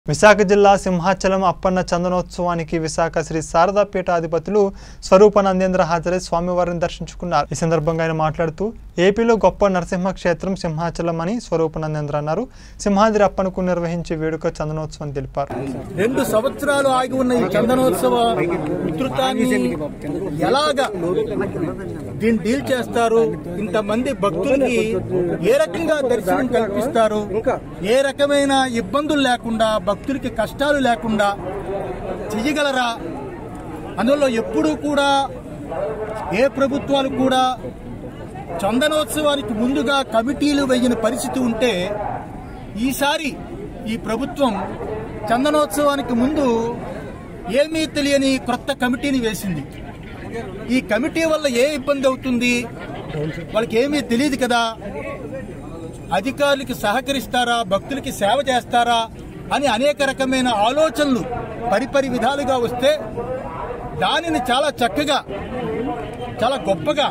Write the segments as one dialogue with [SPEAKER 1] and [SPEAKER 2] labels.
[SPEAKER 1] విశాఖ జిల్లా సింహాచలం అప్పన్న చందనోత్సవానికి విశాఖ శ్రీ శారదాపీఠ అధిపతులు స్వరూపానందేంద్ర హాజరై స్వామివారిని దర్శించుకున్నారు ఈ సందర్భంగా ఆయన మాట్లాడుతూ ఏపీలో గొప్ప నరసింహ క్షేత్రం సింహాచలం అని స్వరూపానందేంద్ర అన్నారు సింహాద్రి అప్పనకు నిర్వహించే వేడుక చందనోత్సవం తెలిపారు
[SPEAKER 2] రెండు సంవత్సరాలు ఆగి ఉన్న ఈ చందనోత్సవ ఉధృతాన్ని ఎలాగా దీన్ని డీల్ చేస్తారు ఇంతమంది భక్తులకి ఏ రకంగా దర్శనం కల్పిస్తారు ఏ రకమైన ఇబ్బందులు లేకుండా భక్తులకి కష్టాలు లేకుండా చెయ్యగలరా అందులో ఎప్పుడూ కూడా ఏ ప్రభుత్వాలు కూడా చందనోత్సవానికి ముందుగా కమిటీలు వేయని పరిస్థితి ఉంటే ఈసారి ఈ ప్రభుత్వం చందనోత్సవానికి ముందు ఏమీ తెలియని క్రొత్త కమిటీని వేసింది ఈ కమిటీ వల్ల ఏ ఇబ్బంది అవుతుంది వాళ్ళకి ఏమీ తెలియదు కదా అధికారులకి సహకరిస్తారా భక్తులకి సేవ చేస్తారా అని అనేక రకమైన ఆలోచనలు పరిపరి విధాలుగా వస్తే దానిని చాలా చక్కగా చాలా గొప్పగా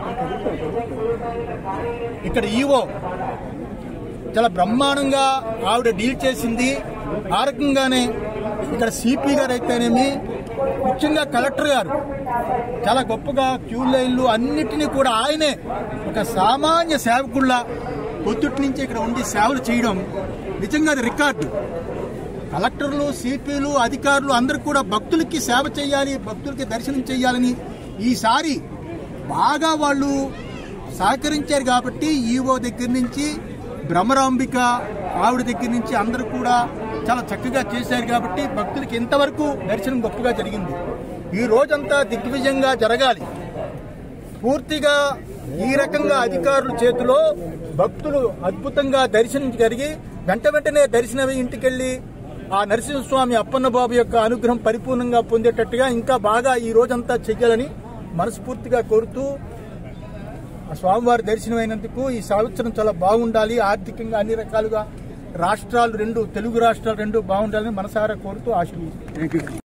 [SPEAKER 2] ఇక్కడ ఈవో చాలా బ్రహ్మాండంగా ఆవిడ డీల్ చేసింది ఆ రకంగానే ఇక్కడ సిపి గారు అయితేనేమి ముఖ్యంగా కలెక్టర్ గారు చాలా గొప్పగా క్యూ లైన్లు అన్నిటినీ కూడా ఆయనే ఒక సామాన్య సేవకుళ్ళ పొద్దుటి నుంచి ఇక్కడ ఉండి సేవలు చేయడం నిజంగా అది రికార్డు కలెక్టర్లు సిపిలు అధికారులు అందరూ కూడా భక్తులకి సేవ చేయాలి భక్తులకి దర్శనం చేయాలని ఈసారి బాగా వాళ్ళు సహకరించారు కాబట్టి ఈవో దగ్గర నుంచి భ్రమరాంబిక ఆవిడ దగ్గర నుంచి అందరూ కూడా చాలా చక్కగా చేశారు కాబట్టి భక్తులకి ఇంతవరకు దర్శనం గొప్పగా జరిగింది ఈ రోజంతా దిగ్విజయంగా జరగాలి పూర్తిగా ఈ రకంగా అధికారుల చేతిలో భక్తులు అద్భుతంగా దర్శనం జరిగి వెంట వెంటనే దర్శనం ఇంటికెళ్లి ఆ నరసింహస్వామి అప్పన్న బాబు యొక్క అనుగ్రహం పరిపూర్ణంగా పొందేటట్టుగా ఇంకా బాగా ఈ రోజంతా చెయ్యాలని మనస్ఫూర్తిగా కోరుతూ ఆ స్వామివారి దర్శనం అయినందుకు ఈ సంవత్సరం చాలా బాగుండాలి ఆర్థికంగా అన్ని రకాలుగా రాష్ట్రాలు రెండు తెలుగు రాష్ట్రాలు రెండు బాగుండాలని మనసారా కోరుతూ ఆశీర్వదిస్తున్నాను